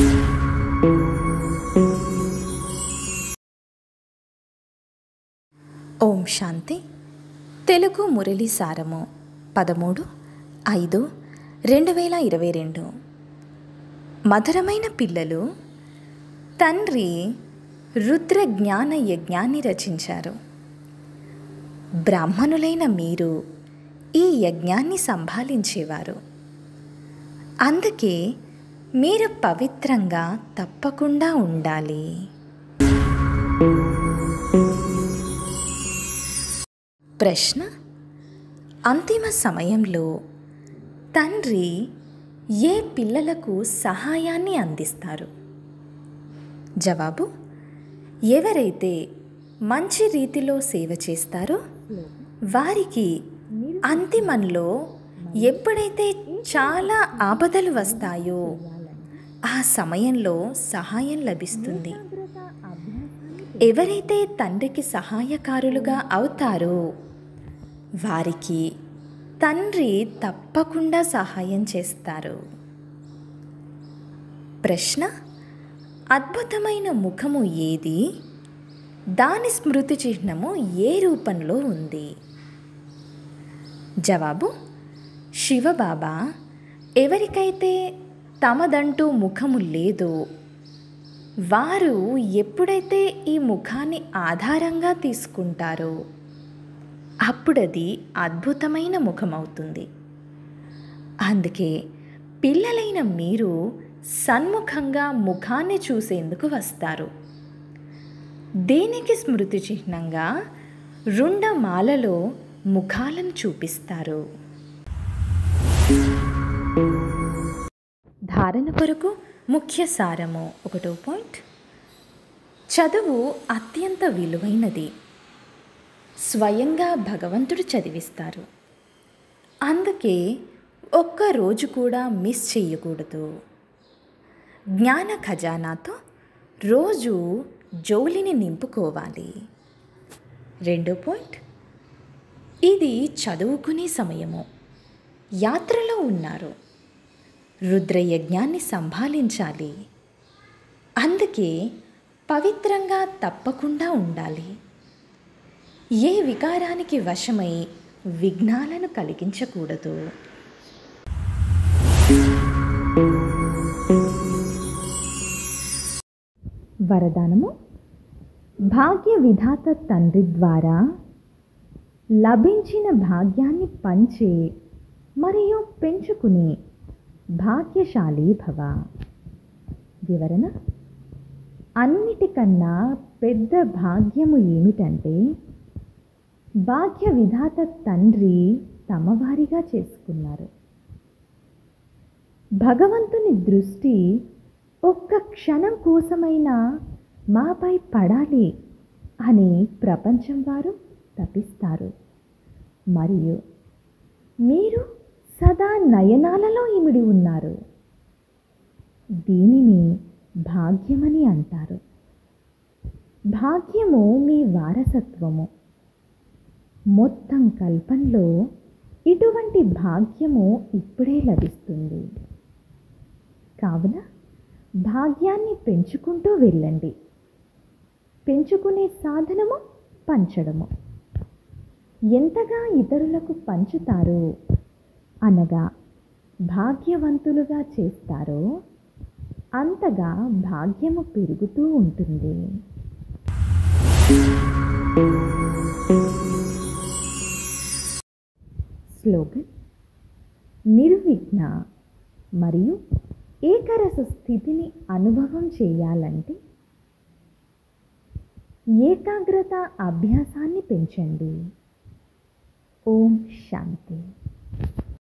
ఓం శాంతి తెలుగు మురళి సారము పదమూడు ఐదు రెండు వేల ఇరవై రెండు మధురమైన పిల్లలు తండ్రి రుద్ర జ్ఞాన యజ్ఞాన్ని రచించారు బ్రాహ్మణులైన మీరు ఈ యజ్ఞాన్ని సంభాళించేవారు అందుకే మీరు పవిత్రంగా తప్పకుండా ఉండాలి ప్రశ్న అంతిమ సమయంలో తండ్రి ఏ పిల్లలకు సహాయాన్ని అందిస్తారు జవాబు ఎవరైతే మంచి రీతిలో సేవ చేస్తారో వారికి అంతిమంలో ఎప్పుడైతే చాలా ఆపదలు వస్తాయో ఆ సమయంలో సహాయం లభిస్తుంది ఎవరైతే తండ్రికి సహాయకారులుగా అవుతారో వారికి తండ్రి తప్పకుండా సహాయం చేస్తారు ప్రశ్న అద్భుతమైన ముఖము ఏది దాని స్మృతి చిహ్నము ఏ రూపంలో ఉంది జవాబు శివబాబా ఎవరికైతే తమదంటూ ముఖము లేదో వారు ఎప్పుడైతే ఈ ముఖాన్ని ఆధారంగా తీసుకుంటారో అప్పుడది అద్భుతమైన ముఖమవుతుంది అందుకే పిల్లలైన మీరు సన్ముఖంగా ముఖాన్ని చూసేందుకు వస్తారు దేనికి స్మృతి చిహ్నంగా రుండమాలలో ముఖాలను చూపిస్తారు ధారణ కొరకు ముఖ్య సారము ఒకటో పాయింట్ చదువు అత్యంత విలువైనది స్వయంగా భగవంతుడు చదివిస్తారు అందుకే ఒక్క రోజు కూడా మిస్ చేయకూడదు జ్ఞాన ఖజానాతో రోజు జోలిని నింపుకోవాలి రెండో పాయింట్ ఇది చదువుకునే సమయము యాత్రలో ఉన్నారు రుద్రయజ్ఞాన్ని సంభాళించాలి అందుకే పవిత్రంగా తప్పకుండా ఉండాలి ఏ వికారానికి వశమై విఘ్నాలను కలిగించకూడదు వరదానము భాగ్య విధాత తండ్రి ద్వారా లభించిన భాగ్యాన్ని పంచే మరియు పెంచుకునే భాగ్యశాలి భవ వివరణ అన్నిటికన్నా పెద్ద భాగ్యము ఏమిటంటే భాగ్య విధాత తండ్రి తమవారిగా చేసుకున్నారు భగవంతుని దృష్టి ఒక్క క్షణం కోసమైనా మాపై పడాలి అని ప్రపంచం వారు తపిస్తారు మరియు మీరు సదా నయనాలలో ఇమిడి ఉన్నారు దీనిని భాగ్యమని అంటారు భాగ్యము మీ వారసత్వము మొత్తం కల్పంలో ఇటువంటి భాగ్యము ఇప్పుడే లభిస్తుంది కావున భాగ్యాన్ని పెంచుకుంటూ వెళ్ళండి పెంచుకునే సాధనము పంచడము ఎంతగా ఇతరులకు పంచుతారో అనగా భాగ్యవంతులుగా చేస్తారో అంతగా భాగ్యము పెరుగుతూ ఉంటుంది స్లోగన్ నిర్విఘ్న మరియు ఏకరస స్థితిని అనుభవం చేయాలంటే ఏకాగ్రత అభ్యాసాన్ని పెంచండి ఓం శాంతి